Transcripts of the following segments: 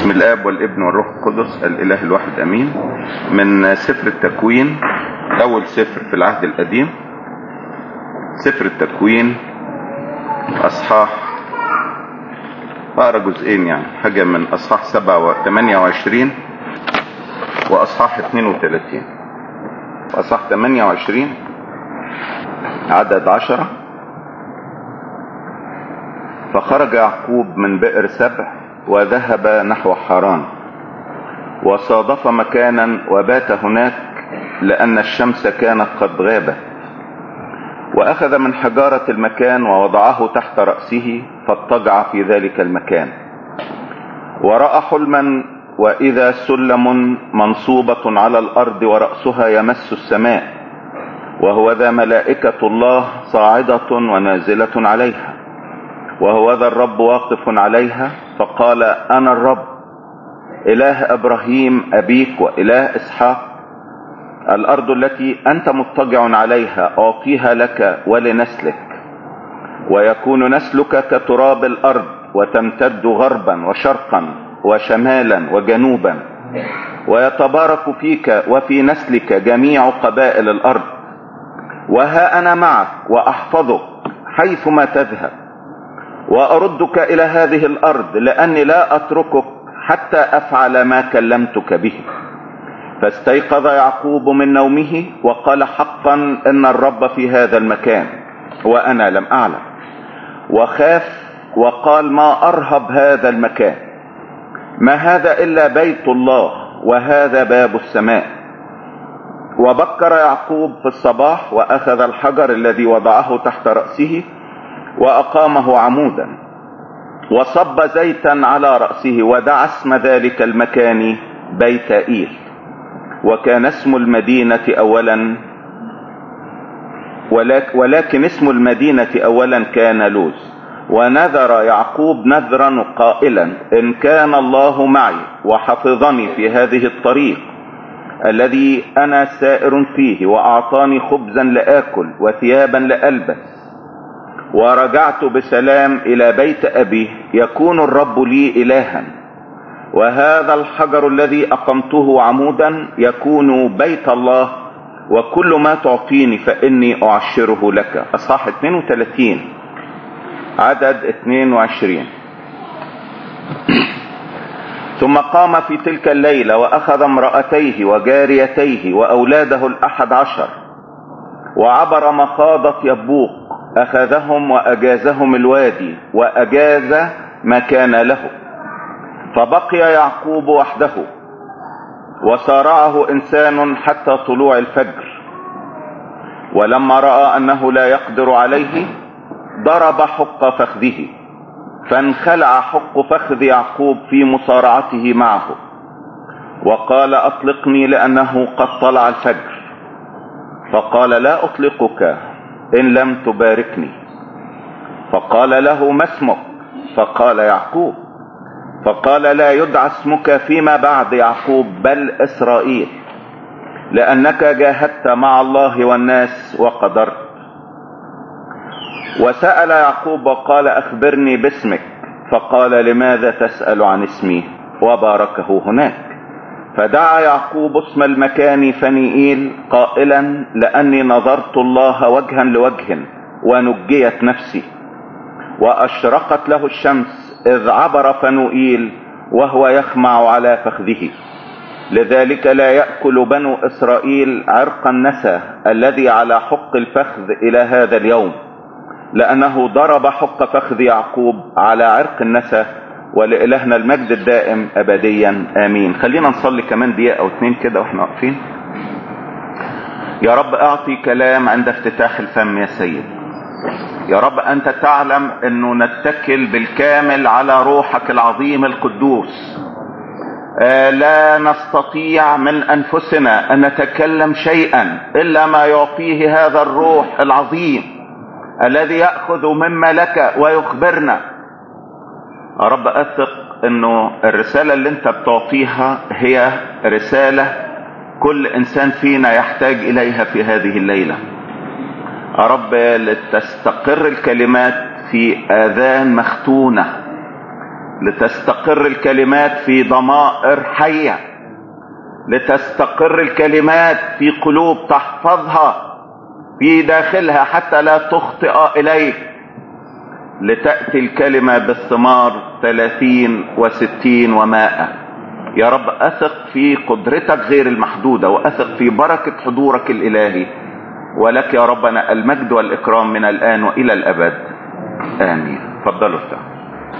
بسم الاب والابن والروح القدس الاله الواحد امين من سفر التكوين اول سفر في العهد القديم سفر التكوين اصحاح اقرا جزئين يعني حاجه من اصحاح 7 28 واصحاح 32 اصحاح 28 عدد عشرة فخرج يعقوب من بئر سبع وذهب نحو حران وصادف مكانا وبات هناك لأن الشمس كانت قد غابت وأخذ من حجارة المكان ووضعه تحت رأسه فاضطجع في ذلك المكان ورأى حلما وإذا سلم منصوبة على الأرض ورأسها يمس السماء وهو ذا ملائكة الله صاعدة ونازلة عليها وهو ذا الرب واقف عليها فقال انا الرب اله ابراهيم ابيك واله اسحاق الارض التي انت مضطجع عليها اعطيها لك ولنسلك ويكون نسلك كتراب الارض وتمتد غربا وشرقا وشمالا وجنوبا ويتبارك فيك وفي نسلك جميع قبائل الارض وها انا معك واحفظك حيثما تذهب واردك الى هذه الارض لاني لا اتركك حتى افعل ما كلمتك به فاستيقظ يعقوب من نومه وقال حقا ان الرب في هذا المكان وانا لم اعلم وخاف وقال ما ارهب هذا المكان ما هذا الا بيت الله وهذا باب السماء وبكر يعقوب في الصباح واخذ الحجر الذي وضعه تحت راسه واقامه عمودا وصب زيتا على رأسه ودعا اسم ذلك المكان بيت ايل وكان اسم المدينة اولا ولكن اسم المدينة اولا كان لوز ونذر يعقوب نذرا قائلا ان كان الله معي وحفظني في هذه الطريق الذي انا سائر فيه واعطاني خبزا لاكل وثيابا لالبس ورجعت بسلام الى بيت ابي يكون الرب لي الها وهذا الحجر الذي اقمته عمودا يكون بيت الله وكل ما تعطيني فاني اعشره لك اصحاح 32 عدد 22 ثم قام في تلك الليلة واخذ امرأتيه وجاريتيه واولاده الاحد عشر وعبر مخاضة يبوق اخذهم واجازهم الوادي واجاز ما كان له فبقي يعقوب وحده وصارعه انسان حتى طلوع الفجر ولما راى انه لا يقدر عليه ضرب حق فخذه فانخلع حق فخذ يعقوب في مصارعته معه وقال اطلقني لانه قد طلع الفجر فقال لا اطلقك ان لم تباركني فقال له ما اسمك فقال يعقوب فقال لا يدعى اسمك فيما بعد يعقوب بل اسرائيل لانك جاهدت مع الله والناس وقدرت وسأل يعقوب وقال اخبرني باسمك فقال لماذا تسأل عن اسمي وباركه هناك فدعا يعقوب اسم المكان فنيئيل قائلا لاني نظرت الله وجها لوجه ونجيت نفسي واشرقت له الشمس اذ عبر فنوئيل وهو يخمع على فخذه لذلك لا يأكل بنو اسرائيل عرق النسى الذي على حق الفخذ الى هذا اليوم لانه ضرب حق فخذ يعقوب على عرق النسى ولإلهنا المجد الدائم أبديا آمين خلينا نصلي كمان دقيقة أو اتنين كده واحنا واقفين يا رب أعطي كلام عند افتتاح الفم يا سيد يا رب أنت تعلم أنه نتكل بالكامل على روحك العظيم القدوس آه لا نستطيع من أنفسنا أن نتكلم شيئا إلا ما يعطيه هذا الروح العظيم الذي يأخذ مما لك ويخبرنا يا رب اثق انه الرسالة اللي انت بتعطيها هي رسالة كل انسان فينا يحتاج اليها في هذه الليلة يا رب لتستقر الكلمات في اذان مختونة لتستقر الكلمات في ضمائر حية لتستقر الكلمات في قلوب تحفظها في داخلها حتى لا تخطئ إليك لتأتي الكلمة بالثمار ثلاثين وستين ومائة يا رب أثق في قدرتك غير المحدودة وأثق في بركة حضورك الإلهي ولك يا ربنا المجد والإكرام من الآن وإلى الأبد آمين تفضلوا افتحوا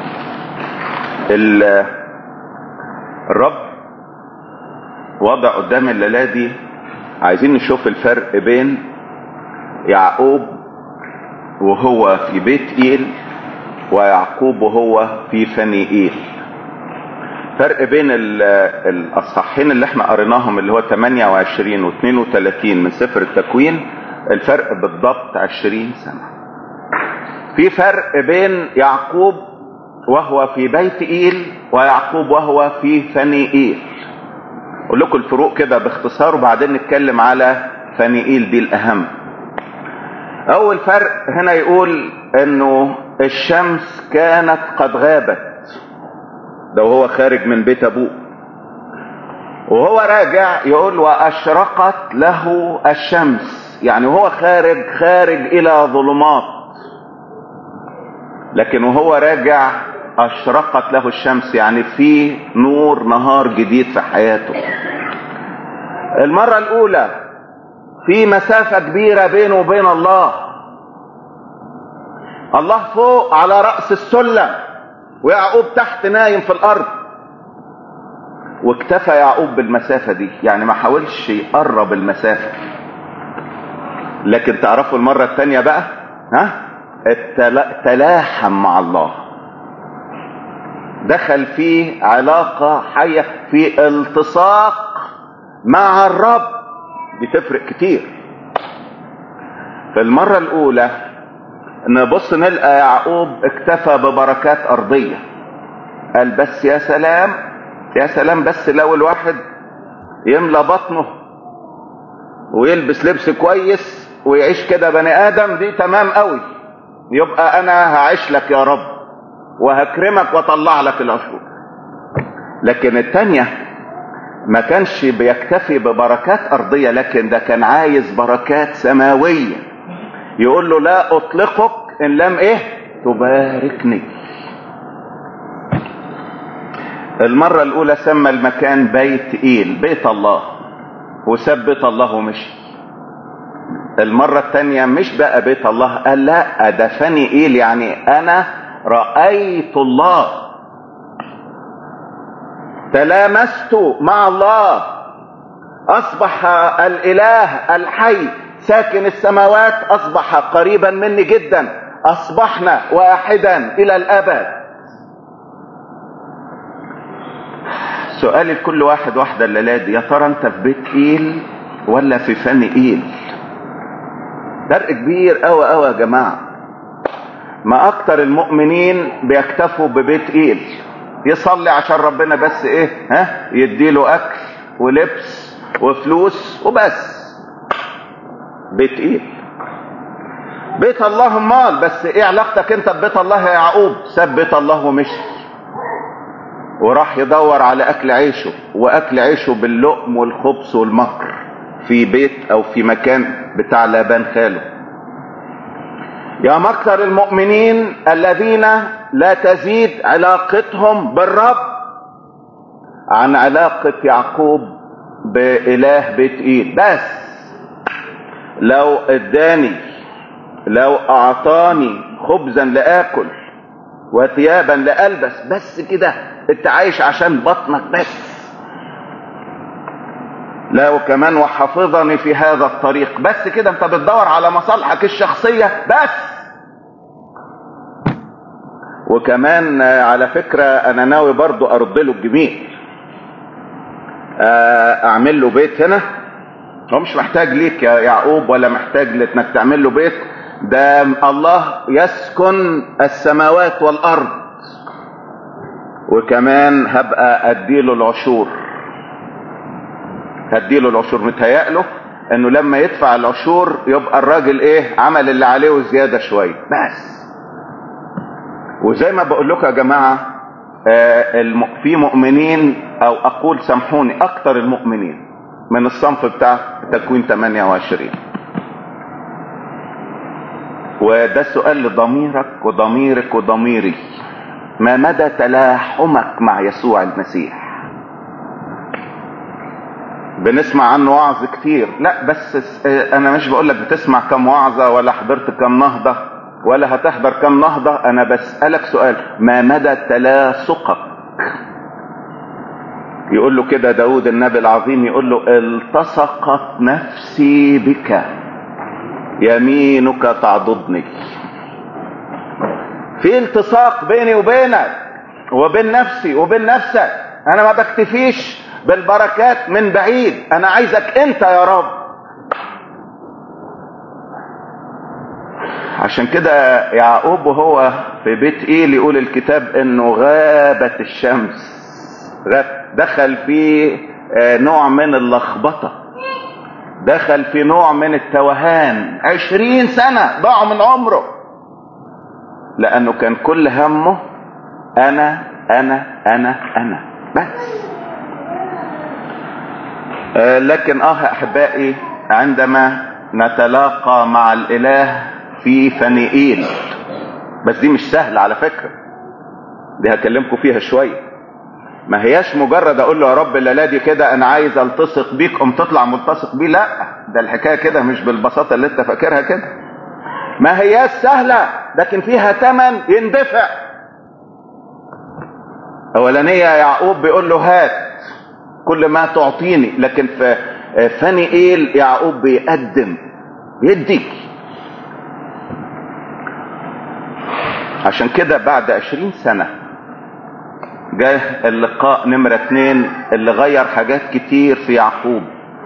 الرب وضع قدام الليلة دي عايزين نشوف الفرق بين يعقوب وهو في بيت إيل ويعقوب وهو في فنيئيل فرق بين الأصحاحين اللي احنا قريناهم اللي هو 28 و 32 من سفر التكوين الفرق بالضبط 20 سنة في فرق بين يعقوب وهو في بيت إيل ويعقوب وهو في فنيئيل اقول لكم الفروق كده باختصار وبعدين نتكلم على فنيئيل دي الأهم أول فرق هنا يقول إنه الشمس كانت قد غابت ده وهو خارج من بيت أبوه وهو راجع يقول وأشرقت له الشمس يعني وهو خارج خارج إلى ظلمات لكن وهو راجع أشرقت له الشمس يعني في نور نهار جديد في حياته المرة الأولى في مسافة كبيرة بينه وبين الله الله فوق على رأس السلم ويعقوب تحت نايم في الأرض واكتفى يعقوب بالمسافة دي يعني ما حاولش يقرب المسافة لكن تعرفوا المرة التانية بقى ها تلاحم مع الله دخل في علاقة حية في التصاق مع الرب بتفرق كتير في المرة الأولى نبص نلقى يعقوب اكتفى ببركات أرضية قال بس يا سلام يا سلام بس لو الواحد يملى بطنه ويلبس لبس كويس ويعيش كده بني آدم دي تمام قوي يبقى أنا هعيش لك يا رب وهكرمك واطلع لك العشور لكن التانية ما كانش بيكتفي ببركات أرضية لكن ده كان عايز بركات سماوية يقول له لا أطلقك إن لم إيه تباركني المرة الأولى سمى المكان بيت إيل بيت الله وساب بيت الله ومشي المرة الثانية مش بقى بيت الله قال لا ده فني إيل يعني أنا رأيت الله تلامست مع الله أصبح الإله الحي ساكن السماوات أصبح قريبا مني جدا أصبحنا واحدا إلى الأبد سؤالي لكل واحد واحدة الليلة دي يا ترى أنت في بيت إيل ولا في فن إيل فرق كبير قوي قوي يا جماعة ما أكتر المؤمنين بيكتفوا ببيت إيل يصلي عشان ربنا بس إيه ها يديله أكل ولبس وفلوس وبس بيت إيل بيت الله مال بس إيه علاقتك أنت ببيت الله يا يعقوب ساب بيت الله ومشي وراح يدور على أكل عيشه وأكل عيشه باللقم والخبز والمكر في بيت أو في مكان بتاع لابان خاله يا مكتر المؤمنين الذين لا تزيد علاقتهم بالرب عن علاقة يعقوب بإله بيت إيل بس لو اداني لو أعطاني خبزا لآكل وثيابا لألبس بس كده انت عايش عشان بطنك بس لا وكمان وحفظني في هذا الطريق بس كده انت بتدور على مصالحك الشخصية بس وكمان على فكرة انا ناوي برضو ارد له الجميل اعمل له بيت هنا هو مش محتاج ليك يا يعقوب ولا محتاج لانك تعمل له بيت ده الله يسكن السماوات والارض وكمان هبقى اديله العشور هديله العشور متهيأ انه لما يدفع العشور يبقى الراجل ايه عمل اللي عليه وزيادة شوية بس وزي ما بقول لكم يا جماعة آه، الم- في مؤمنين او اقول سامحوني اكتر المؤمنين من الصنف بتاع تكوين 28 وده سؤال لضميرك وضميرك وضميري ما مدى تلاحمك مع يسوع المسيح بنسمع عنه وعظ كتير لا بس س- آه، انا مش بقولك بتسمع كم وعظة ولا حضرت كم نهضة ولا هتحضر كم نهضة انا بسألك سؤال ما مدى تلاصقك يقول له كده داود النبي العظيم يقول له التصقت نفسي بك يمينك تعضدني في التصاق بيني وبينك وبين نفسي وبين نفسك انا ما بكتفيش بالبركات من بعيد انا عايزك انت يا رب عشان كده يعقوب وهو في بيت ايل يقول الكتاب انه غابت الشمس غاب دخل في آه، نوع من اللخبطة دخل في نوع من التوهان عشرين سنة ضاعوا من عمره لانه كان كل همه انا انا انا انا بس آه، لكن اه احبائي عندما نتلاقى مع الاله في فنيئيل بس دي مش سهلة على فكرة دي هكلمكم فيها شوية ما هياش مجرد اقول له يا رب الليله دي كده انا عايز التصق بيك قم تطلع ملتصق بيه لا ده الحكايه كده مش بالبساطه اللي انت فاكرها كده ما هياش سهله لكن فيها ثمن يندفع اولانيه يعقوب بيقول له هات كل ما تعطيني لكن في فنيئيل يعقوب بيقدم يديك عشان كده بعد عشرين سنة جاء اللقاء نمرة اتنين اللي غير حاجات كتير في يعقوب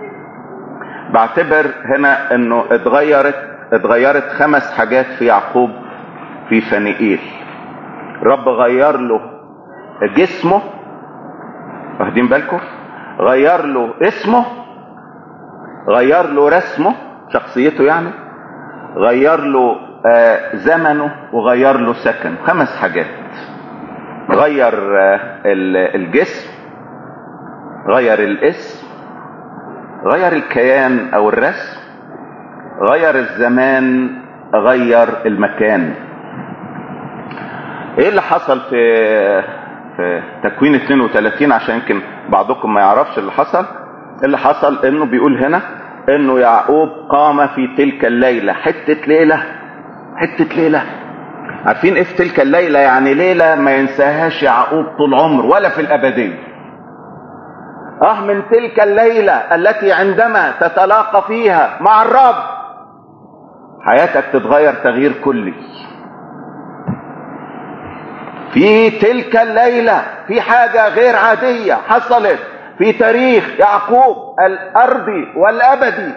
بعتبر هنا انه اتغيرت اتغيرت خمس حاجات في يعقوب في فنيئيل رب غير له جسمه واخدين بالكم غير له اسمه غير له رسمه شخصيته يعني غير له آه زمنه وغير له سكن خمس حاجات غير آه الجسم غير الاسم غير الكيان او الرسم غير الزمان غير المكان ايه اللي حصل في في تكوين 32 عشان يمكن بعضكم ما يعرفش اللي حصل اللي حصل انه بيقول هنا انه يعقوب قام في تلك الليلة حتة ليلة حتة ليلة عارفين ايه في تلك الليلة يعني ليلة ما ينساهاش يعقوب طول عمر ولا في الابدية اه من تلك الليلة التي عندما تتلاقى فيها مع الرب حياتك تتغير تغيير كلي في تلك الليلة في حاجة غير عادية حصلت في تاريخ يعقوب الأرضي والأبدي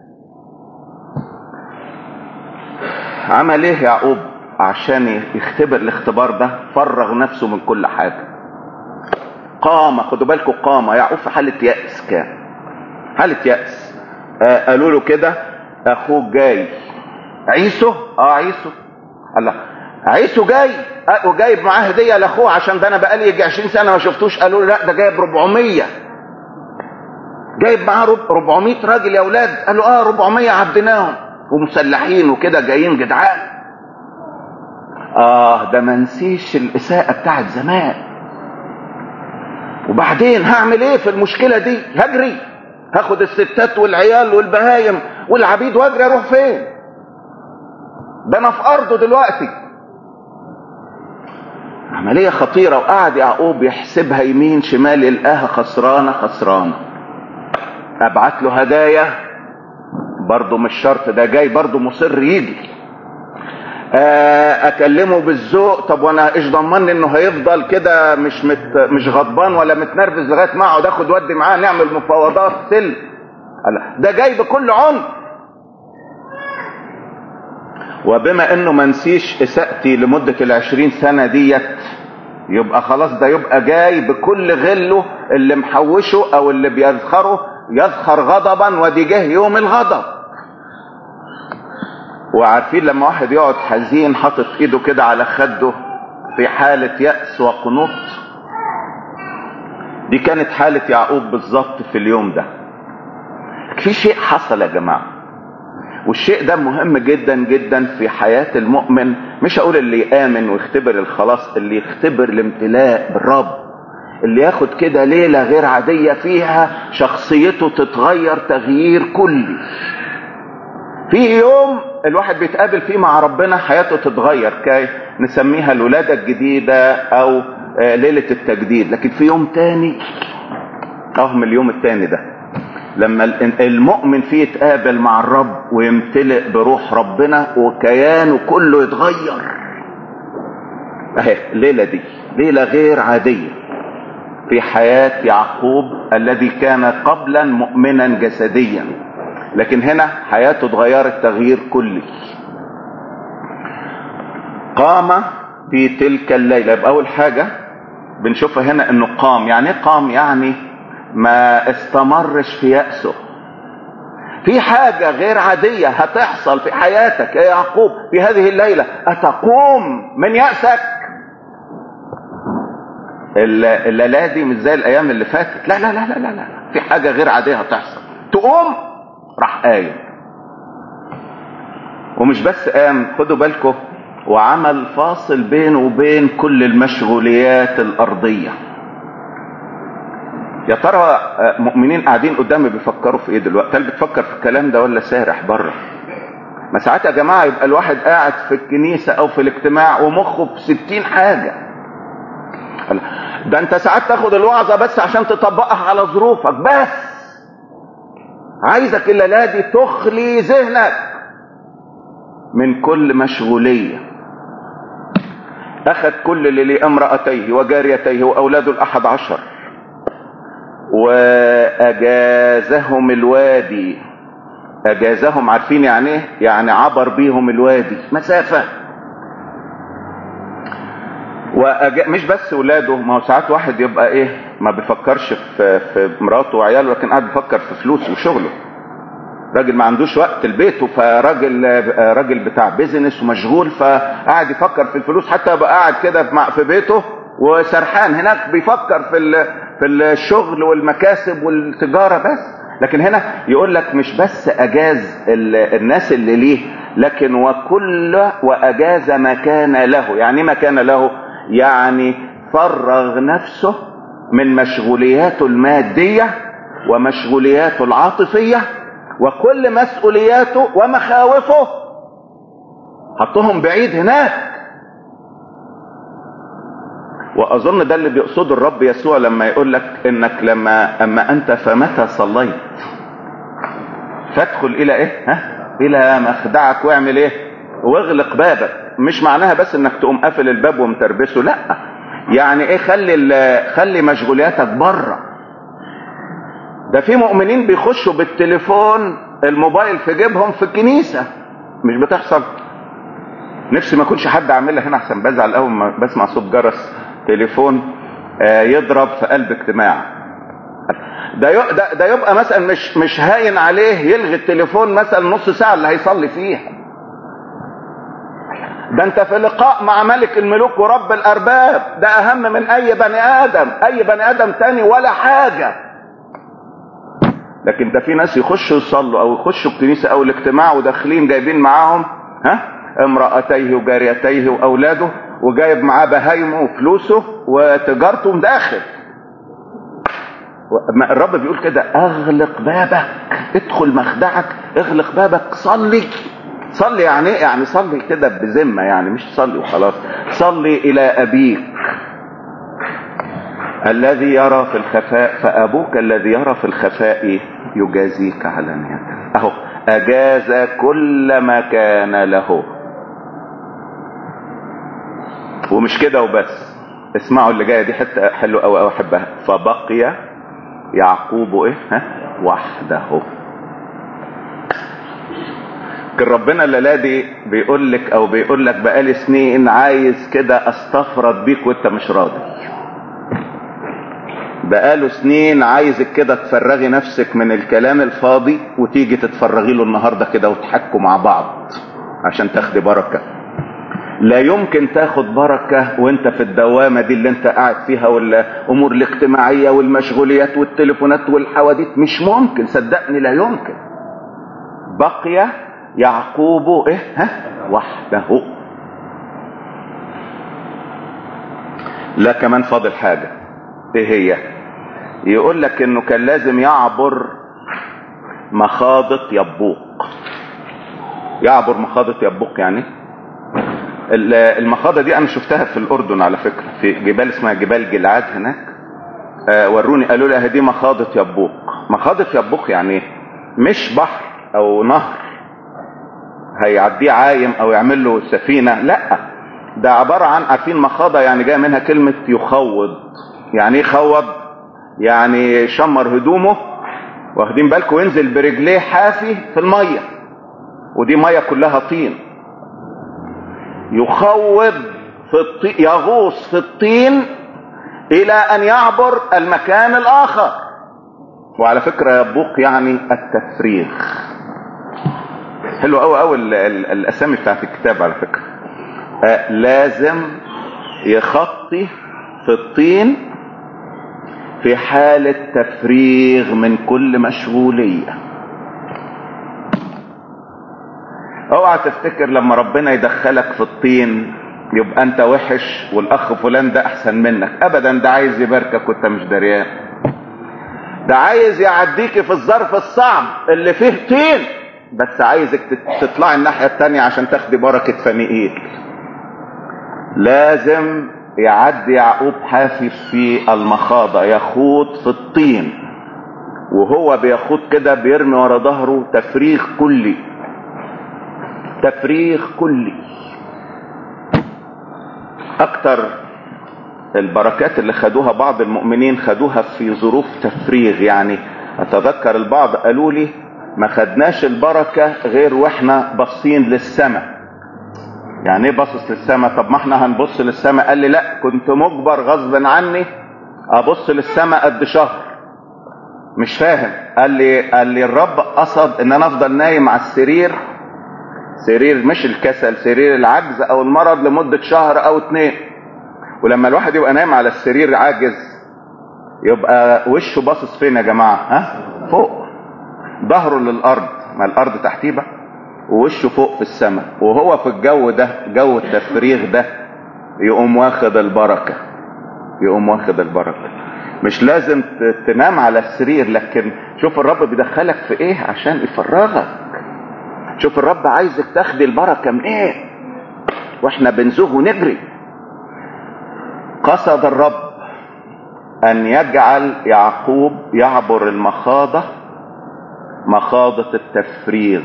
عمل ايه يعقوب عشان يختبر الاختبار ده فرغ نفسه من كل حاجة قام خدوا بالكم قام يعقوب في حالة يأس كان حالة يأس آه قالوا له كده اخوك جاي عيسو اه عيسو الله عيسو جاي آه وجايب معاه هديه لاخوه عشان ده انا بقالي يجي 20 سنه ما شفتوش قالوا له لا ده جايب 400 جايب معاه 400 راجل يا اولاد قالوا اه 400 عبدناهم ومسلحين وكده جايين جدعان اه ده ما نسيش الاساءه بتاعت زمان وبعدين هعمل ايه في المشكله دي هجري هاخد الستات والعيال والبهايم والعبيد واجري اروح فين ده انا في ارضه دلوقتي عمليه خطيره وقعد يعقوب يحسبها يمين شمال يلقاها خسرانه خسرانه ابعت له هدايا برضه مش شرط ده جاي برضه مصر يجي اكلمه بالذوق طب وانا ايش ضمني انه هيفضل كده مش مت مش غضبان ولا متنرفز لغايه ما اقعد اخد ودي معاه نعمل مفاوضات سلم ده جاي بكل عنف وبما انه ما نسيش اساءتي لمده العشرين سنه ديت يبقى خلاص ده يبقى جاي بكل غله اللي محوشه او اللي بيذخره يذخر غضبا ودي جه يوم الغضب وعارفين لما واحد يقعد حزين حاطط ايده كده على خده في حالة يأس وقنوط دي كانت حالة يعقوب بالظبط في اليوم ده في شيء حصل يا جماعة والشيء ده مهم جدا جدا في حياة المؤمن مش هقول اللي يآمن ويختبر الخلاص اللي يختبر الامتلاء بالرب اللي ياخد كده ليلة غير عادية فيها شخصيته تتغير تغيير كلي في يوم الواحد بيتقابل فيه مع ربنا حياته تتغير كي نسميها الولادة الجديدة او ليلة التجديد لكن في يوم تاني اهم اليوم التاني ده لما المؤمن فيه يتقابل مع الرب ويمتلئ بروح ربنا وكيانه كله يتغير اهي الليلة دي ليلة غير عادية في حياة يعقوب الذي كان قبلا مؤمنا جسديا لكن هنا حياته اتغيرت تغيير كلي قام في تلك الليلة يبقى اول حاجة بنشوفها هنا انه قام يعني ايه قام يعني ما استمرش في يأسه في حاجة غير عادية هتحصل في حياتك يا يعقوب في هذه الليلة أتقوم من يأسك الليلة دي مش زي الأيام اللي فاتت لا لا لا لا لا, لا. في حاجة غير عادية هتحصل تقوم راح قايم ومش بس قام خدوا بالكم وعمل فاصل بينه وبين كل المشغوليات الأرضية يا ترى مؤمنين قاعدين قدامي بيفكروا في ايه دلوقتي هل بتفكر في الكلام ده ولا سارح بره ما ساعات يا جماعة يبقى الواحد قاعد في الكنيسة او في الاجتماع ومخه في ستين حاجة ده انت ساعات تاخد الوعظة بس عشان تطبقها على ظروفك بس عايزك الليلة دي تخلي ذهنك من كل مشغولية اخذ كل اللي ليه امرأتيه وجاريتيه واولاده الاحد عشر واجازهم الوادي اجازهم عارفين يعني ايه يعني عبر بيهم الوادي مسافة وأجا... مش بس ولاده ما هو ساعات واحد يبقى ايه ما بيفكرش في في مراته وعياله لكن قاعد بيفكر في فلوسه وشغله راجل ما عندوش وقت لبيته فراجل راجل بتاع بيزنس ومشغول فقاعد يفكر في الفلوس حتى يبقى قاعد كده في بيته وسرحان هناك بيفكر في في الشغل والمكاسب والتجارة بس لكن هنا يقول لك مش بس اجاز الناس اللي ليه لكن وكل واجاز ما كان له يعني ما كان له يعني فرغ نفسه من مشغولياته المادية ومشغولياته العاطفية وكل مسؤولياته ومخاوفه حطهم بعيد هناك واظن ده اللي بيقصده الرب يسوع لما يقول لك انك لما اما انت فمتى صليت فادخل الى ايه ها الى مخدعك واعمل ايه واغلق بابك مش معناها بس انك تقوم قافل الباب ومتربسه لا يعني ايه خلي خلي مشغولياتك بره ده في مؤمنين بيخشوا بالتليفون الموبايل في جيبهم في الكنيسة مش بتحصل نفسي ما يكونش حد عاملها هنا احسن بزعل اول ما بسمع صوت جرس تليفون آه يضرب في قلب اجتماع ده ده, ده يبقى مثلا مش مش هاين عليه يلغي التليفون مثلا نص ساعه اللي هيصلي فيها ده انت في لقاء مع ملك الملوك ورب الارباب ده اهم من اي بني ادم اي بني ادم تاني ولا حاجه لكن ده في ناس يخشوا يصلوا او يخشوا الكنيسه او الاجتماع وداخلين جايبين معاهم ها امرأتيه وجاريتيه واولاده وجايب معاه بهايمه وفلوسه وتجارته مداخل الرب بيقول كده اغلق بابك ادخل مخدعك اغلق بابك صلي صلي يعني ايه يعني صلي كده بذمه يعني مش صلي وخلاص صلي الى ابيك الذي يرى في الخفاء فابوك الذي يرى في الخفاء يجازيك علانية اهو اجاز كل ما كان له ومش كده وبس اسمعوا اللي جايه دي حته حلوه قوي قوي احبها فبقي يعقوب ايه ها وحده كان ربنا الليله دي بيقول لك او بيقول لك بقالي سنين عايز كده استفرد بيك وانت مش راضي بقاله سنين عايزك كده تفرغي نفسك من الكلام الفاضي وتيجي تتفرغي له النهارده كده وتحكوا مع بعض عشان تاخدي بركه لا يمكن تاخد بركة وانت في الدوامة دي اللي انت قاعد فيها والامور الاجتماعية والمشغوليات والتليفونات والحواديت مش ممكن صدقني لا يمكن بقي يعقوب ايه ها وحده لا كمان فاضل حاجة ايه هي يقول لك انه كان لازم يعبر مخاضة يبوق يعبر مخاضة يبوق يعني المخاضة دي انا شفتها في الاردن على فكرة في جبال اسمها جبال جلعاد هناك آه وروني قالوا لي دي مخاضة يبوق مخاضة يبوق يعني مش بحر او نهر هيعديه عايم او يعمل له سفينة لا ده عبارة عن عارفين مخاضة يعني جاية منها كلمة يخوض يعني ايه خوض يعني شمر هدومه واخدين بالكم وينزل برجليه حافي في المية ودي مية كلها طين يخوض في الطين يغوص في الطين الى ان يعبر المكان الاخر وعلى فكرة يبوق يعني التفريغ حلو قوي قوي الاسامي بتاعت الكتاب على فكرة آه لازم يخطي في الطين في حالة تفريغ من كل مشغولية اوعى تفتكر لما ربنا يدخلك في الطين يبقى انت وحش والاخ فلان ده احسن منك ابدا ده عايز يباركك وانت مش دريان ده عايز يعديك في الظرف الصعب اللي فيه طين بس عايزك تطلعي الناحية التانية عشان تاخدي بركة فنيئيل لازم يعدي يعقوب حافي في المخاضة يخوض في الطين وهو بيخوض كده بيرمي ورا ظهره تفريغ كلي تفريغ كلي اكتر البركات اللي خدوها بعض المؤمنين خدوها في ظروف تفريغ يعني اتذكر البعض قالوا لي ما خدناش البركة غير واحنا باصين للسماء يعني ايه باصص للسماء طب ما احنا هنبص للسماء قال لي لا كنت مجبر غصب عني ابص للسماء قد شهر مش فاهم قال لي قال لي الرب قصد ان انا افضل نايم على السرير سرير مش الكسل سرير العجز او المرض لمدة شهر او اتنين ولما الواحد يبقى نايم على السرير عاجز يبقى وشه باصص فين يا جماعة ها فوق ظهره للارض ما الارض تحتيه بقى ووشه فوق في السماء وهو في الجو ده جو التفريغ ده يقوم واخد البركة يقوم واخد البركة مش لازم تنام على السرير لكن شوف الرب بيدخلك في ايه عشان يفرغك شوف الرب عايزك تاخدي البركة من ايه واحنا بنزوغ ونجري قصد الرب ان يجعل يعقوب يعبر المخاضة مخاضة التفريغ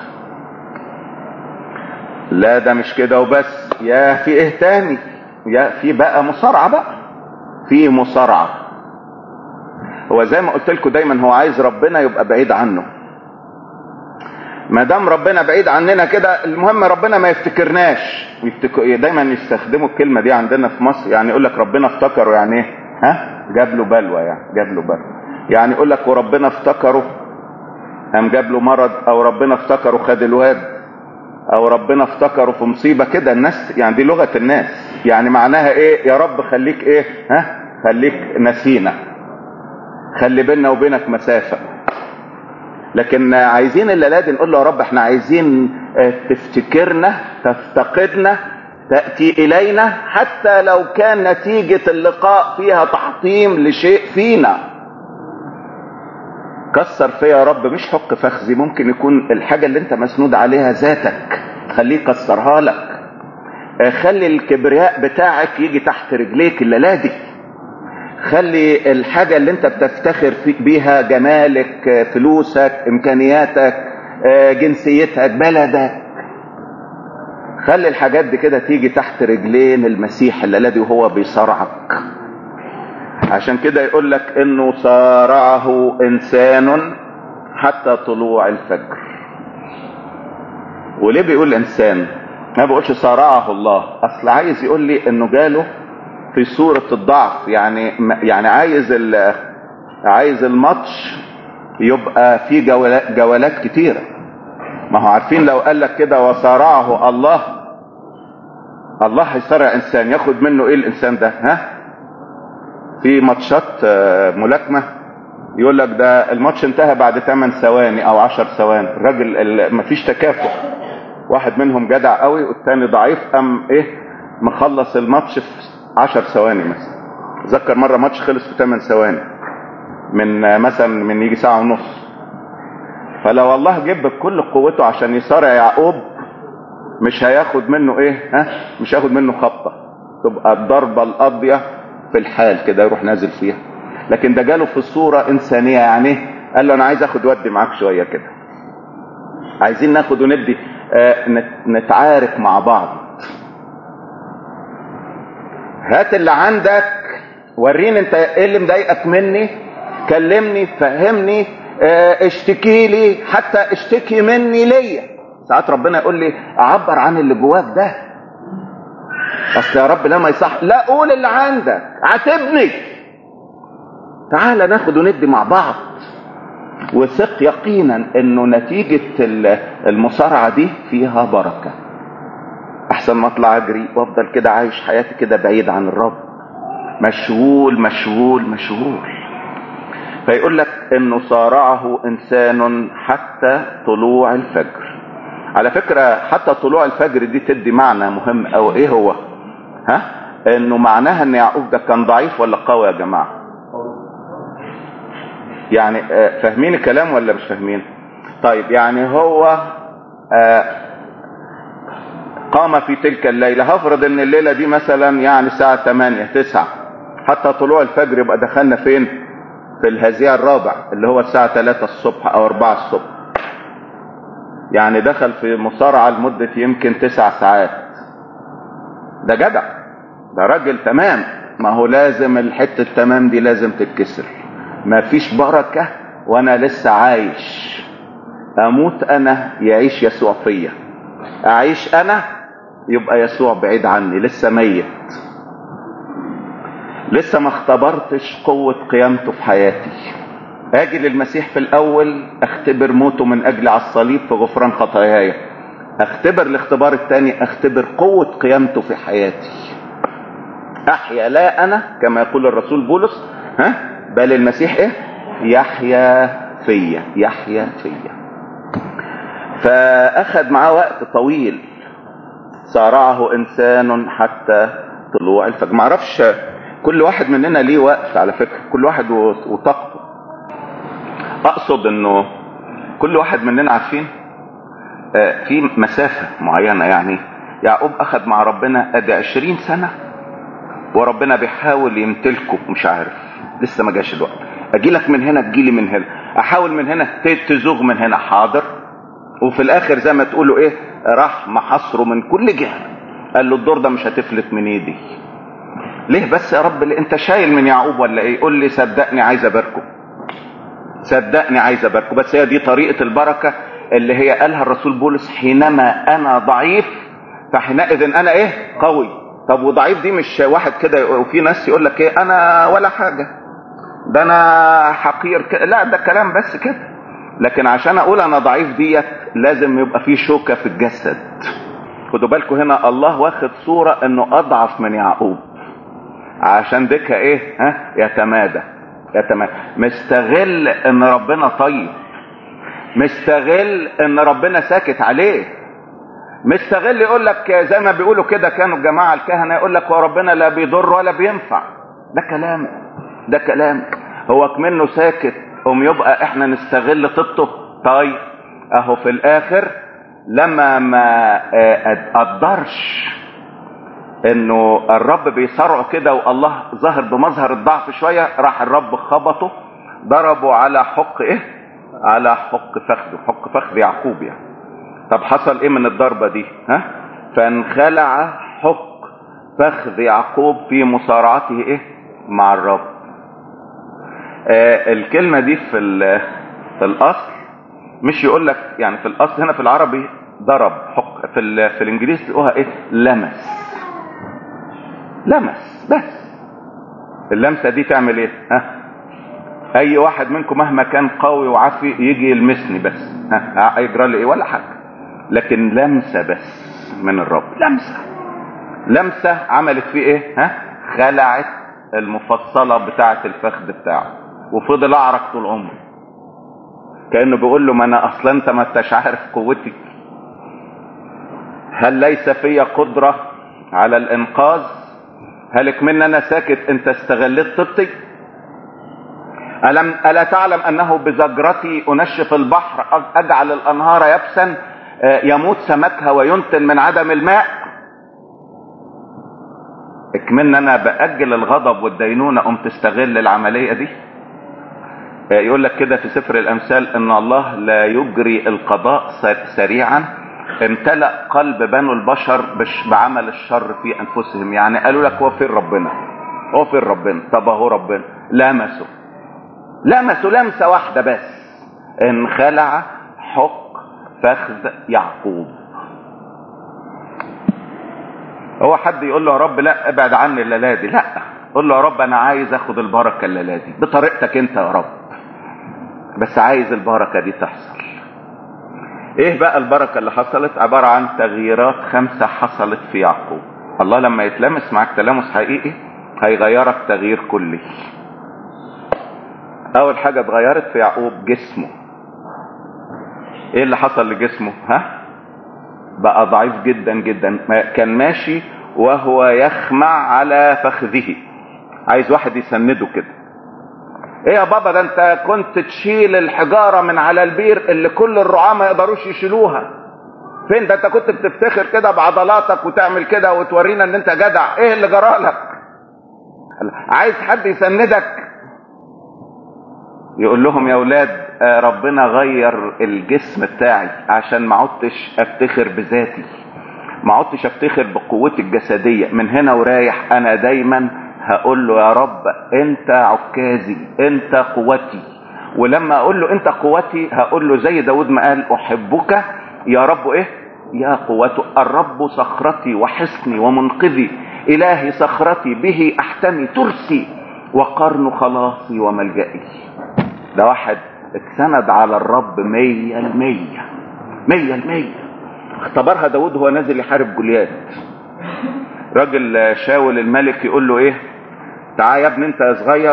لا ده مش كده وبس يا في ايه تاني يا في بقى مصارعة بقى في مصارعة هو زي ما قلت لكم دايما هو عايز ربنا يبقى بعيد عنه ما دام ربنا بعيد عننا كده المهم ربنا ما يفتكرناش ويفتكر دايما يستخدموا الكلمة دي عندنا في مصر يعني يقول لك ربنا افتكره يعني ايه ها جاب له بلوى يعني جاب له بلوى يعني يقول لك وربنا افتكره قام جاب له مرض او ربنا افتكره خد الواد او ربنا افتكره في مصيبة كده الناس يعني دي لغة الناس يعني معناها ايه يا رب خليك ايه ها خليك نسينا خلي بيننا وبينك مسافة لكن عايزين الليلة دي نقول له يا رب احنا عايزين تفتكرنا تفتقدنا تأتي إلينا حتى لو كان نتيجة اللقاء فيها تحطيم لشيء فينا كسر فيا يا رب مش حق فخذي ممكن يكون الحاجة اللي انت مسنود عليها ذاتك خليه يكسرها لك خلي الكبرياء بتاعك يجي تحت رجليك الليلة دي خلي الحاجة اللي انت بتفتخر فيك بيها جمالك فلوسك امكانياتك جنسيتك بلدك خلي الحاجات دي كده تيجي تحت رجلين المسيح الذي وهو بيصارعك عشان كده يقول لك انه صارعه انسان حتى طلوع الفجر وليه بيقول انسان ما بيقولش صارعه الله اصل عايز يقول لي انه جاله في صورة الضعف يعني يعني عايز عايز الماتش يبقى فيه جولات, جولات كتيرة ما هو عارفين لو قال لك كده وصارعه الله الله هيصارع انسان ياخد منه ايه الانسان ده ها في ماتشات ملاكمة يقول لك ده الماتش انتهى بعد 8 ثواني او 10 ثواني الراجل مفيش تكافؤ واحد منهم جدع قوي والتاني ضعيف قام ايه مخلص الماتش في 10 ثواني مثلا ذكر مرة ماتش خلص في 8 ثواني من مثلا من يجي ساعة ونص فلو الله جيب بكل قوته عشان يصارع يعقوب مش هياخد منه ايه ها مش هياخد منه خبطة تبقى الضربة القاضية في الحال كده يروح نازل فيها لكن ده جاله في صورة انسانية يعني قال له انا عايز اخد ودي معاك شوية كده عايزين ناخد وندي آه نتعارك مع بعض هات اللي عندك وريني انت ايه اللي مضايقك مني كلمني فهمني اه اشتكي لي حتى اشتكي مني ليا ساعات ربنا يقول لي اعبر عن اللي جواك ده اصل يا رب لا ما يصح لا قول اللي عندك عاتبني تعال ناخد وندي مع بعض وثق يقينا انه نتيجة المصارعة دي فيها بركة احسن ما اطلع اجري وافضل كده عايش حياتي كده بعيد عن الرب مشغول مشغول مشغول فيقول لك انه صارعه انسان حتى طلوع الفجر على فكرة حتى طلوع الفجر دي تدي معنى مهم او ايه هو ها انه معناها ان يعقوب ده كان ضعيف ولا قوي يا جماعة يعني فاهمين الكلام ولا مش فاهمين طيب يعني هو قام في تلك الليلة هفرض ان الليلة دي مثلا يعني الساعة 8 9 حتى طلوع الفجر يبقى دخلنا فين في الهزيع الرابع اللي هو الساعة 3 الصبح او 4 الصبح يعني دخل في مصارعة لمدة يمكن تسع ساعات ده جدع ده راجل تمام ما هو لازم الحتة التمام دي لازم تتكسر ما فيش بركة وانا لسه عايش اموت انا يعيش يسوع فيا اعيش انا يبقى يسوع بعيد عني لسه ميت لسه ما اختبرتش قوة قيامته في حياتي اجي للمسيح في الاول اختبر موته من اجل على الصليب في غفران خطاياي اختبر الاختبار الثاني اختبر قوة قيامته في حياتي احيا لا انا كما يقول الرسول بولس ها بل المسيح ايه يحيا فيا يحيا فيا فاخذ معاه وقت طويل صارعه انسان حتى طلوع الفجر ما اعرفش كل واحد مننا ليه وقت على فكرة كل واحد وطاقته اقصد انه كل واحد مننا عارفين آه في مسافة معينة يعني يعقوب اخذ مع ربنا ادي عشرين سنة وربنا بيحاول يمتلكه مش عارف لسه ما جاش الوقت اجي لك من هنا تجيلي من هنا احاول من هنا تزوغ من هنا حاضر وفي الاخر زي ما تقولوا ايه راح محصره من كل جهة قال له الدور ده مش هتفلت من ايدي ليه بس يا رب اللي انت شايل من يعقوب ولا ايه قول لي صدقني عايز اباركه صدقني عايز اباركه بس هي دي طريقة البركة اللي هي قالها الرسول بولس حينما انا ضعيف فحينئذ انا ايه قوي طب وضعيف دي مش واحد كده وفي ناس يقول لك ايه انا ولا حاجة ده انا حقير كده لا ده كلام بس كده لكن عشان اقول انا ضعيف ديت لازم يبقى في شوكة في الجسد خدوا بالكم هنا الله واخد صورة انه اضعف من يعقوب عشان ديكها ايه ها يتمادى يتمادى مستغل ان ربنا طيب مستغل ان ربنا ساكت عليه مستغل يقول لك زي ما بيقولوا كده كانوا الجماعة الكهنة يقول لك هو ربنا لا بيضر ولا بينفع ده كلام ده كلام هو كمنه ساكت قوم يبقى احنا نستغل طبطه طيب اهو في الاخر لما ما قدرش انه الرب بيصارعه كده والله ظهر بمظهر الضعف شوية راح الرب خبطه ضربه على حق ايه على حق فخذه حق فخذ يعقوب يعني طب حصل ايه من الضربة دي ها فانخلع حق فخذ يعقوب في مصارعته ايه مع الرب آه الكلمة دي في في الاصل مش يقول لك يعني في الاصل هنا في العربي ضرب حق في في الانجليزي تقولها ايه لمس لمس بس اللمسه دي تعمل ايه ها اي واحد منكم مهما كان قوي وعافي يجي يلمسني بس ها يجرى لي ايه ولا حاجه لكن لمسه بس من الرب لمسه لمسة عملت فيه ايه ها خلعت المفصلة بتاعة الفخذ بتاعه وفضل اعرق طول عمره كأنه بيقول له ما انا اصلا انت ما انتش عارف قوتي هل ليس في قدرة على الانقاذ هلك من انا ساكت انت استغلت طبتي ألم ألا تعلم أنه بزجرتي أنشف البحر أجعل الأنهار يبسا يموت سمكها وينتن من عدم الماء اكمن أنا بأجل الغضب والدينونة أم تستغل العملية دي يقول لك كده في سفر الأمثال أن الله لا يجري القضاء سريعا امتلأ قلب بنو البشر بعمل الشر في أنفسهم يعني قالوا لك هو فين ربنا هو فين ربنا طب اهو ربنا لمسوا لمسوا لمسة واحدة بس انخلع حق فخذ يعقوب هو حد يقول له يا رب لا ابعد عني الليلة دي لا قول له يا رب انا عايز اخد البركة الليلة دي بطريقتك انت يا رب بس عايز البركة دي تحصل ايه بقى البركة اللي حصلت عبارة عن تغييرات خمسة حصلت في يعقوب الله لما يتلمس معك تلامس حقيقي هيغيرك تغيير كلي اول حاجة اتغيرت في يعقوب جسمه ايه اللي حصل لجسمه ها بقى ضعيف جدا جدا كان ماشي وهو يخمع على فخذه عايز واحد يسنده كده ايه يا بابا ده انت كنت تشيل الحجارة من على البير اللي كل الرعاة ما يقدروش يشيلوها فين ده انت كنت بتفتخر كده بعضلاتك وتعمل كده وتورينا ان انت جدع ايه اللي جرالك عايز حد يسندك يقول لهم يا اولاد ربنا غير الجسم بتاعي عشان ما عدتش افتخر بذاتي ما عدتش افتخر بقوتي الجسديه من هنا ورايح انا دايما هقول له يا رب انت عكازي انت قوتي ولما اقول له انت قوتي هقول له زي داود ما قال احبك يا رب ايه يا قوته الرب صخرتي وحصني ومنقذي الهي صخرتي به احتمي ترسي وقرن خلاصي وملجئي ده واحد اتسند على الرب مية المية مية المية اختبرها داود هو نازل يحارب جوليات راجل شاول الملك يقول له ايه تعال يا ابني انت يا صغير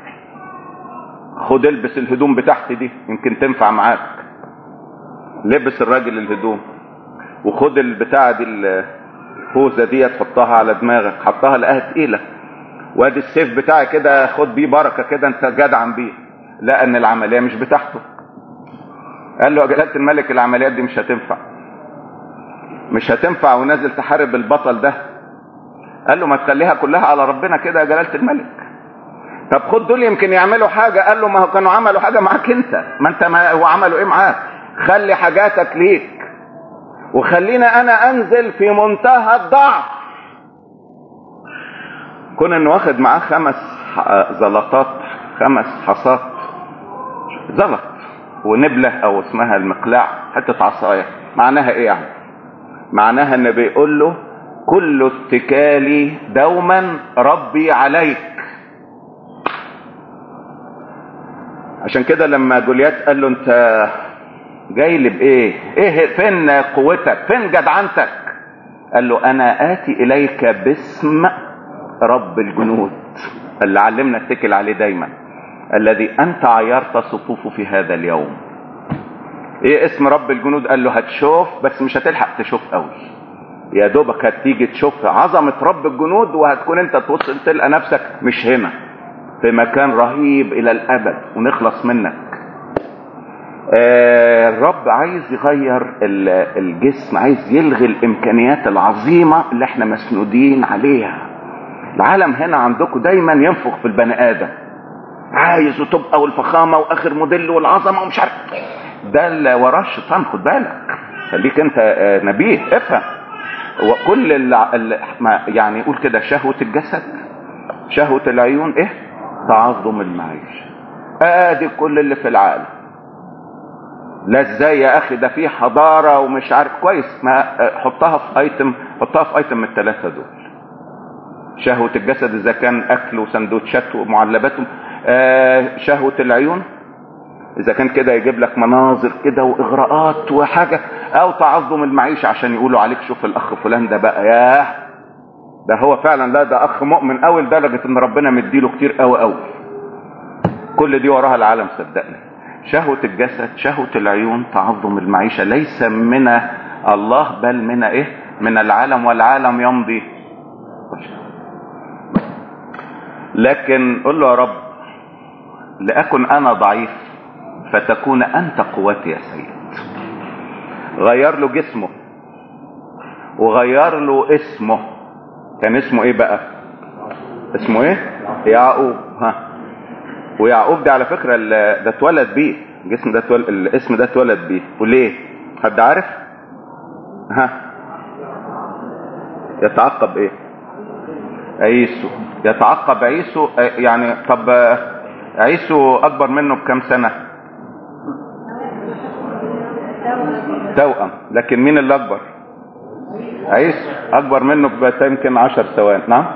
خد البس الهدوم بتاعتي دي يمكن تنفع معاك لبس الراجل الهدوم وخد البتاعة دي الخوذة دي تحطها على دماغك حطها لقاها تقيلة وادي السيف بتاعي كده خد بيه بركة كده انت جدعا بيه لقى ان العملية مش بتاعته قال له يا جلالة الملك العمليات دي مش هتنفع مش هتنفع ونازل تحارب البطل ده قال له ما تخليها كلها على ربنا كده يا جلالة الملك طب خد دول يمكن يعملوا حاجة قال له ما هو كانوا عملوا حاجة معاك انت ما انت ما هو عملوا ايه معاك خلي حاجاتك ليك وخلينا انا انزل في منتهى الضعف كون انه واخد معاه خمس زلطات خمس حصات زلط ونبلة او اسمها المقلاع حتة عصاية معناها ايه يعني معناها ان بيقول له كل اتكالي دوما ربي عليك عشان كده لما جوليات قال له انت جاي لي بايه ايه فين قوتك فين جدعنتك قال له انا اتي اليك باسم رب الجنود اللي علمنا اتكل عليه دايما الذي انت عيرت صفوفه في هذا اليوم ايه اسم رب الجنود قال له هتشوف بس مش هتلحق تشوف قوي يا دوبك هتيجي تشوف عظمة رب الجنود وهتكون انت توصل تلقى نفسك مش هنا في مكان رهيب الى الابد ونخلص منك آه الرب عايز يغير الجسم عايز يلغي الامكانيات العظيمة اللي احنا مسنودين عليها العالم هنا عندكم دايما ينفخ في البني ادم عايز وتبقى والفخامة واخر موديل والعظمة ومش عارف ده اللي وراه الشيطان خد بالك خليك انت آه نبيه افهم وكل اللي يعني يقول كده شهوة الجسد شهوة العيون ايه تعظم المعيشة ادي كل اللي في العالم لا ازاي يا اخي ده في حضارة ومش عارف كويس ما حطها في ايتم حطها في ايتم من الثلاثة دول شهوة الجسد اذا كان اكل وسندوتشات ومعلبات آه شهوة العيون اذا كان كده يجيب لك مناظر كده واغراءات وحاجة او تعظم المعيشة عشان يقولوا عليك شوف الاخ فلان ده بقى ياه ده هو فعلا لا ده اخ مؤمن قوي لدرجه ان ربنا مديله كتير قوي قوي كل دي وراها العالم صدقني شهوة الجسد شهوة العيون تعظم المعيشة ليس من الله بل من ايه من العالم والعالم يمضي لكن قل له يا رب لأكن أنا ضعيف فتكون أنت قوتي يا سيد غير له جسمه وغير له اسمه كان اسمه ايه بقى اسمه ايه يعقوب ها ويعقوب ده على فكرة ال- ده اتولد بيه الجسم ده اتولد الاسم ده اتولد بيه وليه حد عارف ها يتعقب ايه عيسو يتعقب عيسو آه، يعني طب آه، عيسو اكبر منه بكم سنة توأم لكن مين اللي اكبر عيسو اكبر منه يمكن عشر ثواني نعم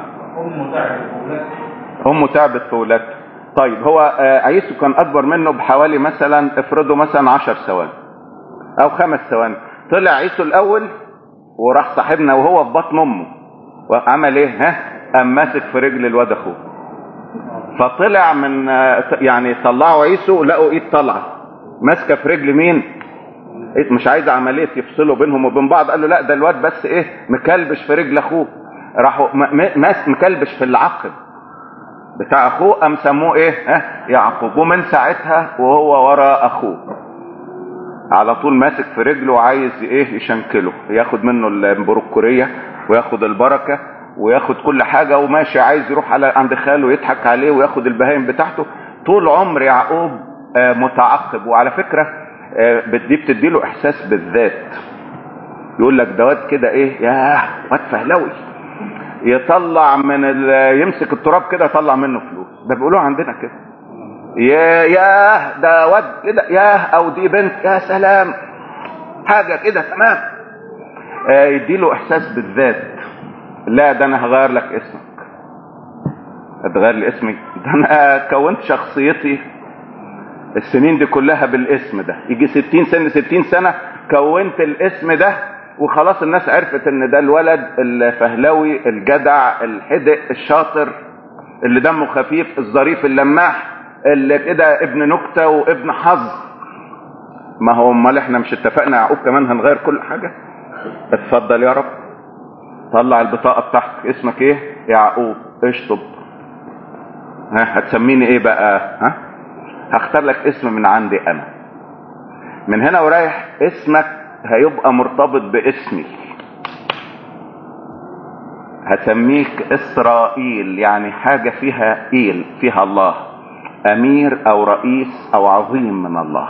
امه تعبت في ولادته طيب هو آه، عيسو كان اكبر منه بحوالي مثلا افرضوا مثلا عشر ثواني او خمس ثواني طلع عيسو الاول وراح صاحبنا وهو في بطن امه وعمل ايه ها قام ماسك في رجل الواد اخوه فطلع من آه، يعني طلعوا عيسو لقوا ايد طالعه ماسكه في رجل مين إيه مش عايز عمليه يفصلوا بينهم وبين بعض قال له لا ده الواد بس ايه مكلبش في رجل اخوه راحوا م- م- ماس مكلبش في العقب بتاع اخوه قام سموه ايه ها يعقوب ومن ساعتها وهو ورا اخوه على طول ماسك في رجله وعايز ايه يشنكله ياخد منه البروكورية وياخد البركة وياخد كل حاجة وماشي عايز يروح على عند خاله يضحك عليه وياخد البهايم بتاعته طول عمر يعقوب آه، متعقب وعلى فكرة آه، دي بتديله احساس بالذات يقول لك ده واد كده ايه ياه واد فهلوي يطلع من ال... يمسك التراب كده يطلع منه فلوس ده بيقولوها عندنا كده يا ياه ده واد كده ياه او دي بنت يا سلام حاجه كده تمام آه يديله احساس بالذات لا ده انا هغير لك اسمك هتغير لي اسمي ده انا كونت شخصيتي السنين دي كلها بالاسم ده يجي ستين سنة ستين سنة كونت الاسم ده وخلاص الناس عرفت ان ده الولد الفهلوي الجدع الحدق الشاطر اللي دمه خفيف الظريف اللماح اللي كده ابن نكتة وابن حظ ما هو امال احنا مش اتفقنا يا يعقوب كمان هنغير كل حاجة اتفضل يا رب طلع البطاقة بتاعتك اسمك ايه يعقوب اشطب ها هتسميني ايه بقى ها هختار لك اسم من عندي انا من هنا ورايح اسمك هيبقى مرتبط باسمي هسميك اسرائيل يعني حاجة فيها ايل فيها الله امير او رئيس او عظيم من الله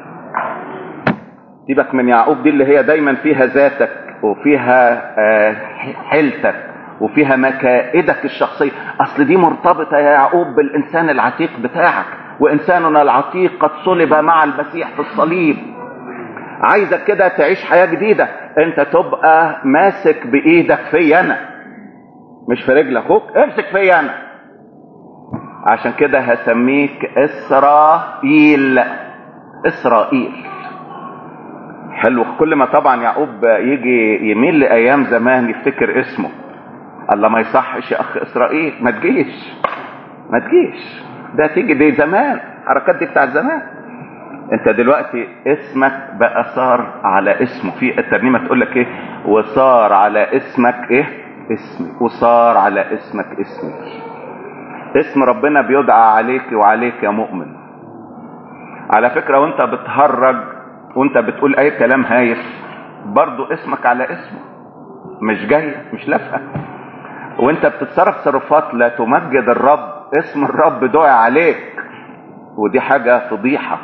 سيبك من يعقوب دي اللي هي دايما فيها ذاتك وفيها آه، حيلتك وفيها مكائدك الشخصية اصل دي مرتبطة يا يعقوب بالانسان العتيق بتاعك وانساننا العتيق قد صلب مع المسيح في الصليب عايزك كده تعيش حياة جديدة انت تبقى ماسك بايدك في انا مش في رجل اخوك امسك في انا عشان كده هسميك اسرائيل اسرائيل حلو كل ما طبعا يعقوب يجي يميل لايام زمان يفتكر اسمه الله ما يصحش يا اخ اسرائيل ما تجيش ما تجيش ده تيجي دي زمان الحركات دي بتاعت زمان انت دلوقتي اسمك بقى صار على اسمه في الترنيمه تقول لك ايه وصار على اسمك ايه اسمي وصار على اسمك اسمي اسم ربنا بيدعى عليك وعليك يا مؤمن على فكرة وانت بتهرج وانت بتقول اي كلام هايف برضو اسمك على اسمه مش جاي مش لافقة وانت بتتصرف تصرفات لا تمجد الرب اسم الرب دعي عليك ودي حاجة فضيحة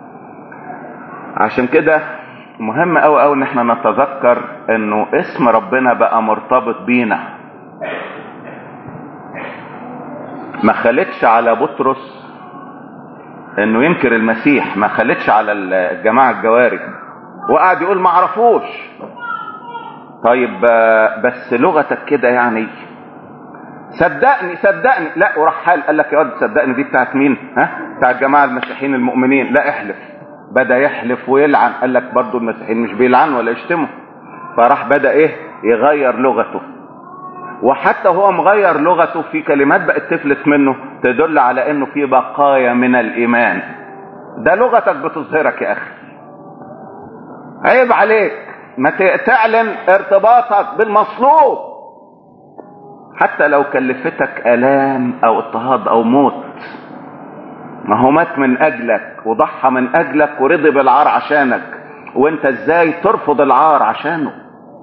عشان كده مهم قوي قوي ان احنا نتذكر انه اسم ربنا بقى مرتبط بينا ما خلتش على بطرس انه ينكر المسيح ما خلتش على الجماعة الجواري وقعد يقول ما عرفوش طيب آه، بس لغتك كده يعني صدقني صدقني لا وراح حال قال لك يا واد صدقني دي بتاعت مين ها بتاعت الجماعه المسيحيين المؤمنين لا احلف بدا يحلف ويلعن قال لك برضو المسيحيين مش بيلعنوا ولا يشتموا فراح بدا ايه يغير لغته وحتى هو مغير لغته في كلمات بقت تفلت منه تدل على انه في بقايا من الايمان ده لغتك بتظهرك يا اخي عيب عليك ما تعلن ارتباطك بالمصلوب حتى لو كلفتك الام او اضطهاد او موت ما هو مات من اجلك وضحى من اجلك ورضي بالعار عشانك وانت ازاي ترفض العار عشانه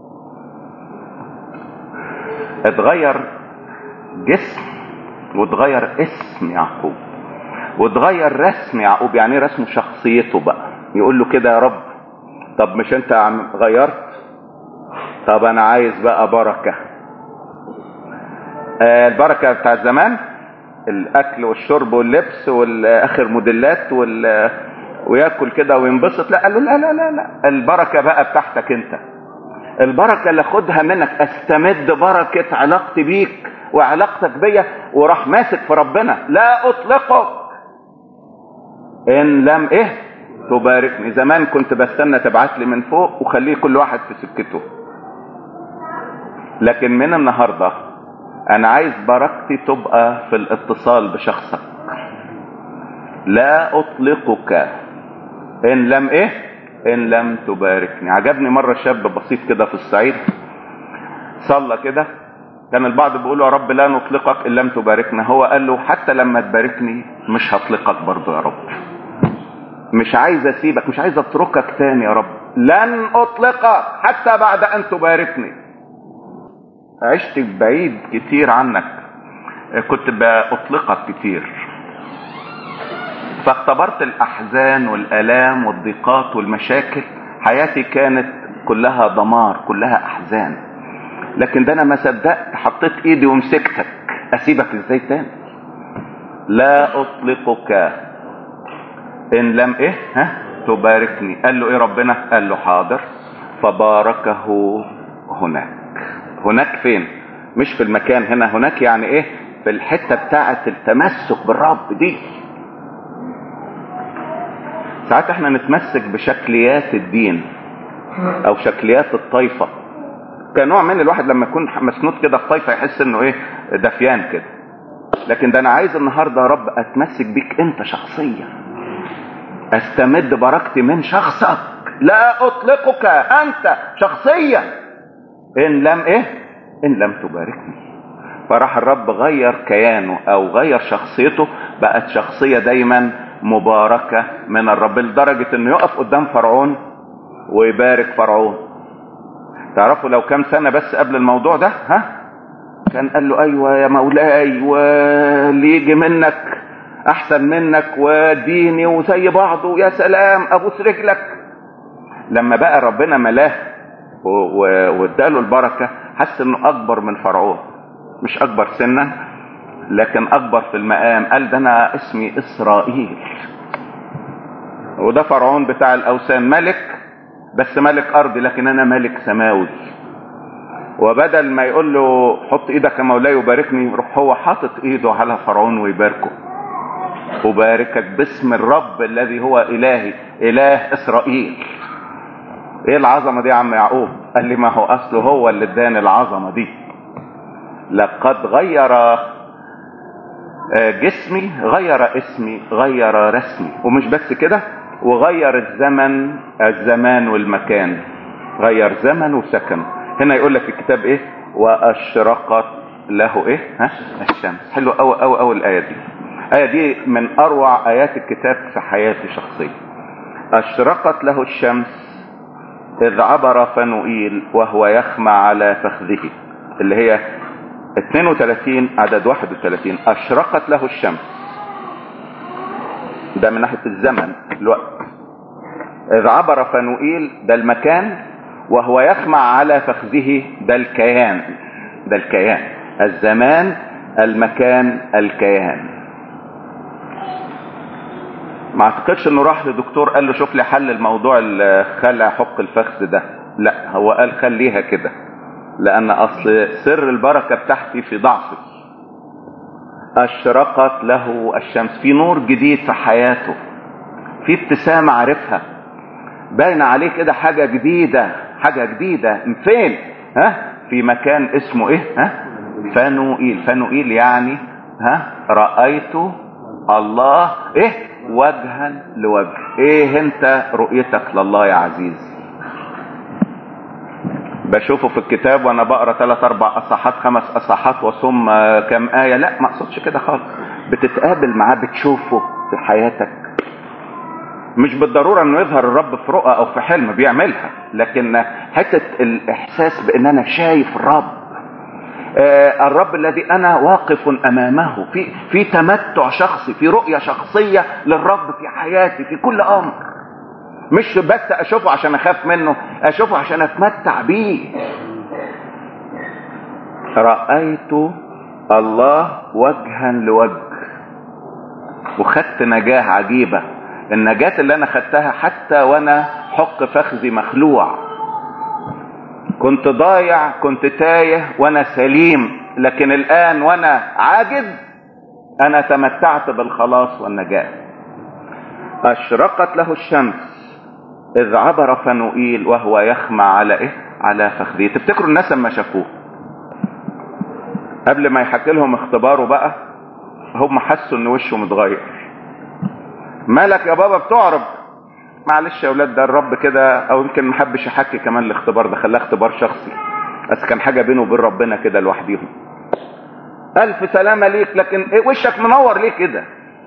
اتغير جسم واتغير اسم يعقوب واتغير رسم يعقوب يعني ايه رسم شخصيته بقى يقول له كده يا رب طب مش انت عم غيرت طب انا عايز بقى بركة آه البركة بتاع زمان الاكل والشرب واللبس والاخر موديلات وال وياكل كده وينبسط لا قال له لا لا لا لا البركة بقى بتاعتك انت البركة اللي خدها منك استمد بركة علاقتي بيك وعلاقتك بيا وراح ماسك في ربنا لا اطلقك ان لم ايه تباركني زمان كنت بستنى تبعت لي من فوق وخليه كل واحد في سكته لكن من النهارده انا عايز بركتي تبقى في الاتصال بشخصك لا اطلقك ان لم ايه ان لم تباركني عجبني مرة شاب بسيط كده في الصعيد صلى كده كان البعض بيقول يا رب لا نطلقك ان لم تباركنا هو قال له حتى لما تباركني مش هطلقك برضه يا رب مش عايز اسيبك مش عايز اتركك تاني يا رب لن اطلقك حتى بعد ان تباركني عشت بعيد كتير عنك كنت باطلقك كتير فاختبرت الاحزان والالام والضيقات والمشاكل حياتي كانت كلها دمار كلها احزان لكن ده انا ما صدقت حطيت ايدي ومسكتك اسيبك ازاي تاني لا اطلقك ان لم ايه ها تباركني قال له ايه ربنا قال له حاضر فباركه هناك هناك فين مش في المكان هنا هناك يعني ايه في الحته بتاعه التمسك بالرب دي ساعات احنا نتمسك بشكليات الدين او شكليات الطائفه كنوع من الواحد لما يكون مسنود كده في طائفه يحس انه ايه دفيان كده لكن ده انا عايز النهارده يا رب اتمسك بيك انت شخصيا استمد بركتي من شخصك لا اطلقك انت شخصيا ان لم ايه ان لم تباركني فراح الرب غير كيانه او غير شخصيته بقت شخصيه دايما مباركه من الرب لدرجه انه يقف قدام فرعون ويبارك فرعون تعرفوا لو كام سنه بس قبل الموضوع ده ها كان قال له ايوه يا مولاي واللي يجي منك احسن منك وديني وزي بعضه يا سلام ابوس رجلك لما بقى ربنا ملاه واداله البركه حس انه اكبر من فرعون مش اكبر سنا لكن اكبر في المقام قال ده انا اسمي اسرائيل وده فرعون بتاع الاوثان ملك بس ملك ارضي لكن انا ملك سماوي وبدل ما يقول له حط ايدك يا مولاي وباركني يروح هو حاطط ايده على فرعون ويباركه أباركك باسم الرب الذي هو إلهي إله إسرائيل إيه العظمة دي يا عم يعقوب قال لي ما هو أصله هو اللي اداني العظمة دي لقد غير جسمي غير اسمي غير رسمي ومش بس كده وغير الزمن الزمان والمكان غير زمن وسكن هنا يقول لك في الكتاب ايه واشرقت له ايه ها الشمس حلو قوي قوي قوي الايه دي الآية دي من أروع آيات الكتاب في حياتي شخصيا أشرقت له الشمس إذ عبر فنوئيل وهو يخمع على فخذه اللي هي 32 عدد 31 أشرقت له الشمس ده من ناحية الزمن الوقت إذ عبر فنوئيل ده المكان وهو يخمع على فخذه ده الكيان ده الكيان الزمان المكان الكيان ما اعتقدش انه راح لدكتور قال له شوف لي حل الموضوع خلع حق الفخذ ده لا هو قال خليها كده لان اصل سر البركه بتاعتي في ضعفي اشرقت له الشمس في نور جديد في حياته في ابتسامه عارفها باين عليه كده حاجه جديده حاجه جديده فين ها في مكان اسمه ايه ها فنوئيل فنوئيل يعني ها رأيت الله ايه وجها لوجه ايه انت رؤيتك لله يا عزيزي بشوفه في الكتاب وانا بقرا ثلاث اربع اصحات خمس اصحات وصم كم ايه لا ما اقصدش كده خالص بتتقابل معاه بتشوفه في حياتك مش بالضروره انه يظهر الرب في رؤى او في حلم بيعملها لكن حته الاحساس بان انا شايف الرب آه الرب الذي انا واقف امامه في في تمتع شخصي في رؤيه شخصيه للرب في حياتي في كل امر مش بس اشوفه عشان اخاف منه اشوفه عشان اتمتع بيه رايت الله وجها لوجه وخدت نجاه عجيبه النجاه اللي انا خدتها حتى وانا حق فخذي مخلوع كنت ضايع كنت تايه وانا سليم لكن الان وانا عاجز انا تمتعت بالخلاص والنجاه اشرقت له الشمس اذ عبر فنوئيل وهو يخمع على ايه على فخذه تفتكروا الناس لما شافوه قبل ما يحكي لهم اختباره بقى هم حسوا ان وشه متغير مالك يا بابا بتعرب معلش يا اولاد ده الرب كده او يمكن ما حبش يحكي كمان الاختبار ده خلاه اختبار شخصي بس كان حاجه بينه وبين ربنا كده لوحديهم الف سلامه ليك لكن إيه وشك منور ليه كده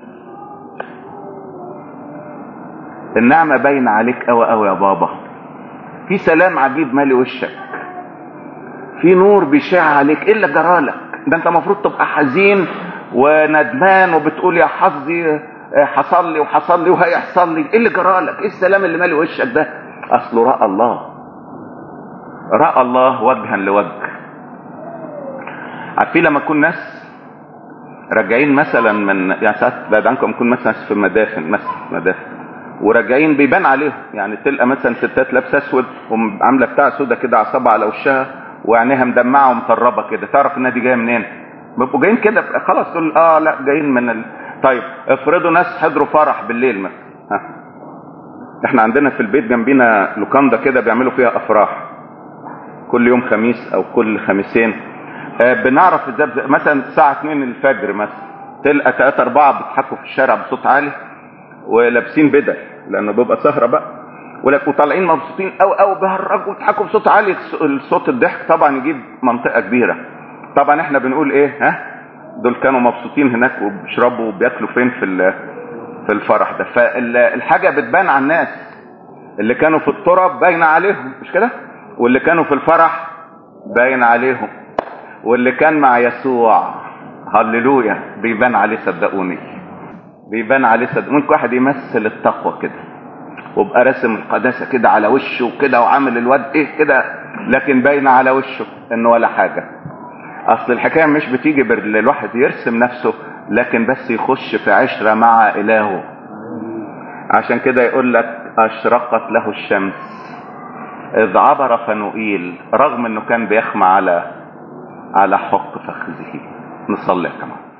النعمة باينة عليك قوي قوي يا بابا في سلام عجيب مالي وشك في نور بيشع عليك ايه اللي جرالك ده انت المفروض تبقى حزين وندمان وبتقول يا حظي حصل لي وحصل لي وهيحصل لي ايه اللي جرالك ايه السلام اللي مالي وشك ده اصله راى الله راى الله وجها لوجه عارفين لما يكون ناس راجعين مثلا من يعني ساعات بعد عنكم يكون مثلا في مدافن مثلا مدافن وراجعين بيبان عليهم يعني تلقى مثلا ستات لابسه اسود وعامله بتاع سودا كده عصابه على وشها وعينيها مدمعه ومطربه كده تعرف انها دي جايه منين بيبقوا جايين كده خلاص تقول اه لا جايين من ال... طيب افرضوا ناس حضروا فرح بالليل مثلا ها احنا عندنا في البيت جنبينا لوكاندا كده بيعملوا فيها افراح كل يوم خميس او كل خميسين آه بنعرف ازاي مثلا الساعه 2 الفجر مثلا تلقى 3 4 بيضحكوا في الشارع بصوت عالي ولابسين بدل لانه بيبقى سهره بقى ولك وطالعين مبسوطين قوي قوي بيهرجوا ويضحكوا بصوت عالي الصوت الضحك طبعا يجيب منطقه كبيره طبعا احنا بنقول ايه ها دول كانوا مبسوطين هناك وبيشربوا وبياكلوا فين في في الفرح ده فالحاجه بتبان على الناس اللي كانوا في التراب باينه عليهم مش كده واللي كانوا في الفرح باين عليهم واللي كان مع يسوع هللويا بيبان عليه صدقوني بيبان عليه صدقوني ممكن واحد يمثل التقوى كده وبقى راسم القداسه كده على وشه كده وعامل الواد ايه كده لكن باين على وشه انه ولا حاجه اصل الحكايه مش بتيجي بالواحد يرسم نفسه لكن بس يخش في عشره مع الهه عشان كده يقول لك اشرقت له الشمس اذ عبر فنوئيل رغم انه كان بيخمع على على حق فخذه نصلي كمان